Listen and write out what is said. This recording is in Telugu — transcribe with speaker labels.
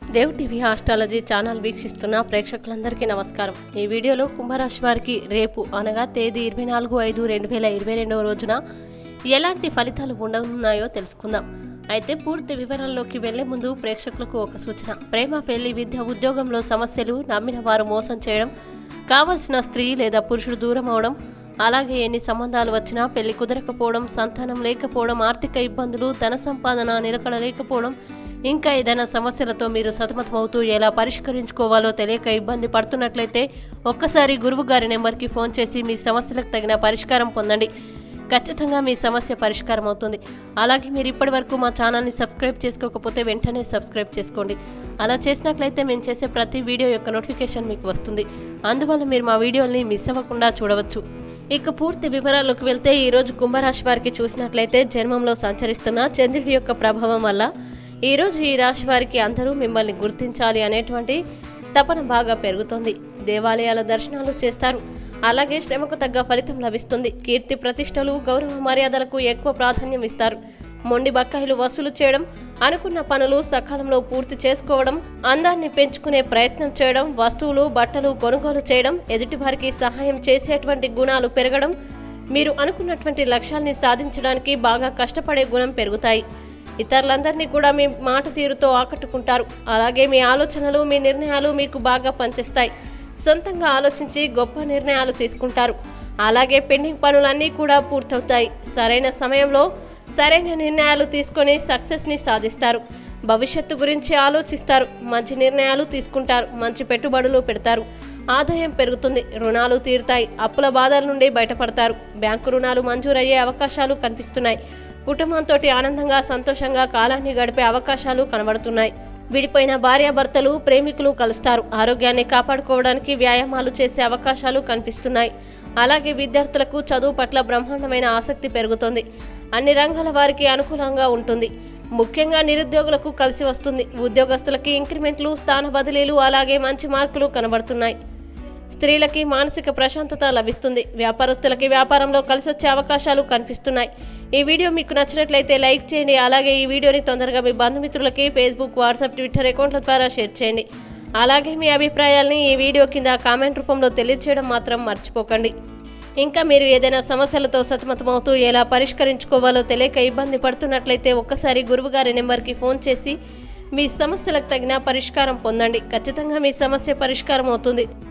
Speaker 1: దేవ్ టీవీ ఆస్ట్రాలజీ ఛానల్ వీక్షిస్తున్న ప్రేక్షకులందరికీ నమస్కారం ఈ వీడియోలో కుంభరాశి వారికి రేపు అనగా తేదీ ఇరవై నాలుగు ఐదు రెండు వేల ఇరవై రెండవ రోజున ఎలాంటి ఫలితాలు ఉండనున్నాయో తెలుసుకుందాం అయితే పూర్తి వివరాల్లోకి వెళ్లే ముందు ప్రేక్షకులకు ఒక సూచన ప్రేమ పెళ్లి విద్య ఉద్యోగంలో సమస్యలు నమ్మిన వారు మోసం చేయడం కావలసిన స్త్రీ లేదా పురుషుడు దూరం అవడం అలాగే ఎన్ని సంబంధాలు వచ్చినా పెళ్లి కుదరకపోవడం సంతానం లేకపోవడం ఆర్థిక ఇబ్బందులు ధన సంపాదన నిలకడ లేకపోవడం ఇంకా ఏదైనా సమస్యలతో మీరు సతమతమవుతూ ఎలా పరిష్కరించుకోవాలో తెలియక ఇబ్బంది పడుతున్నట్లయితే ఒక్కసారి గురువు గారి నెంబర్కి ఫోన్ చేసి మీ సమస్యలకు తగిన పరిష్కారం పొందండి ఖచ్చితంగా మీ సమస్య పరిష్కారం అవుతుంది అలాగే మీరు ఇప్పటి వరకు మా ఛానల్ని సబ్స్క్రైబ్ చేసుకోకపోతే వెంటనే సబ్స్క్రైబ్ చేసుకోండి అలా చేసినట్లయితే మేము చేసే ప్రతి వీడియో యొక్క నోటిఫికేషన్ మీకు వస్తుంది అందువల్ల మీరు మా వీడియోల్ని మిస్ అవ్వకుండా చూడవచ్చు ఇక పూర్తి వివరాల్లోకి వెళ్తే ఈరోజు కుంభరాశి వారికి చూసినట్లయితే జన్మంలో సంచరిస్తున్న చంద్రుడి యొక్క ప్రభావం వల్ల ఈరోజు ఈ రాశి వారికి అందరూ మిమ్మల్ని గుర్తించాలి అనేటువంటి తపన బాగా పెరుగుతుంది దేవాలయాల దర్శనాలు చేస్తారు అలాగే శ్రమకు తగ్గ ఫలితం లభిస్తుంది కీర్తి ప్రతిష్టలు గౌరవ మర్యాదలకు ఎక్కువ ప్రాధాన్యం ఇస్తారు మొండి బకాయిలు వసూలు చేయడం అనుకున్న పనులు సకాలంలో పూర్తి చేసుకోవడం అందాన్ని పెంచుకునే ప్రయత్నం చేయడం వస్తువులు బట్టలు కొనుగోలు చేయడం ఎదుటివారికి సహాయం చేసేటువంటి గుణాలు పెరగడం మీరు అనుకున్నటువంటి లక్ష్యాల్ని సాధించడానికి బాగా కష్టపడే గుణం పెరుగుతాయి ఇతరులందరినీ కూడా మీ మాట తీరుతో ఆకట్టుకుంటారు అలాగే మీ ఆలోచనలు మీ నిర్ణయాలు మీకు బాగా పనిచేస్తాయి సొంతంగా ఆలోచించి గొప్ప నిర్ణయాలు తీసుకుంటారు అలాగే పెండింగ్ పనులన్నీ కూడా పూర్తవుతాయి సరైన సమయంలో సరైన నిర్ణయాలు తీసుకొని సక్సెస్ని సాధిస్తారు భవిష్యత్తు గురించి ఆలోచిస్తారు మంచి నిర్ణయాలు తీసుకుంటారు మంచి పెట్టుబడులు పెడతారు ఆదాయం పెరుగుతుంది రుణాలు తీరుతాయి అప్పుల బాధల నుండి బయటపడతారు బ్యాంకు రుణాలు మంజూరయ్యే అవకాశాలు కనిపిస్తున్నాయి కుటుంబంతో ఆనందంగా సంతోషంగా కాలాన్ని గడిపే అవకాశాలు కనబడుతున్నాయి విడిపోయిన భార్యాభర్తలు ప్రేమికులు కలుస్తారు ఆరోగ్యాన్ని కాపాడుకోవడానికి వ్యాయామాలు చేసే అవకాశాలు కనిపిస్తున్నాయి అలాగే విద్యార్థులకు చదువు పట్ల బ్రహ్మాండమైన ఆసక్తి పెరుగుతుంది అన్ని రంగాల వారికి అనుకూలంగా ఉంటుంది ముఖ్యంగా నిరుద్యోగులకు కలిసి వస్తుంది ఉద్యోగస్తులకి ఇంక్రిమెంట్లు స్థాన బదిలీలు అలాగే మంచి మార్కులు కనబడుతున్నాయి స్త్రీలకి మానసిక ప్రశాంతత లభిస్తుంది వ్యాపారస్తులకి వ్యాపారంలో కలిసి వచ్చే అవకాశాలు కనిపిస్తున్నాయి ఈ వీడియో మీకు నచ్చినట్లయితే లైక్ చేయండి అలాగే ఈ వీడియోని తొందరగా మీ బంధుమిత్రులకి ఫేస్బుక్ వాట్సాప్ ట్విట్టర్ అకౌంట్ల ద్వారా షేర్ చేయండి అలాగే మీ అభిప్రాయాల్ని ఈ వీడియో కింద కామెంట్ రూపంలో తెలియజేయడం మాత్రం మర్చిపోకండి ఇంకా మీరు ఏదైనా సమస్యలతో సతమతమవుతూ ఎలా పరిష్కరించుకోవాలో తెలియక ఇబ్బంది పడుతున్నట్లయితే ఒక్కసారి గురువుగారి నెంబర్కి ఫోన్ చేసి మీ సమస్యలకు తగిన పరిష్కారం పొందండి ఖచ్చితంగా మీ సమస్య పరిష్కారం అవుతుంది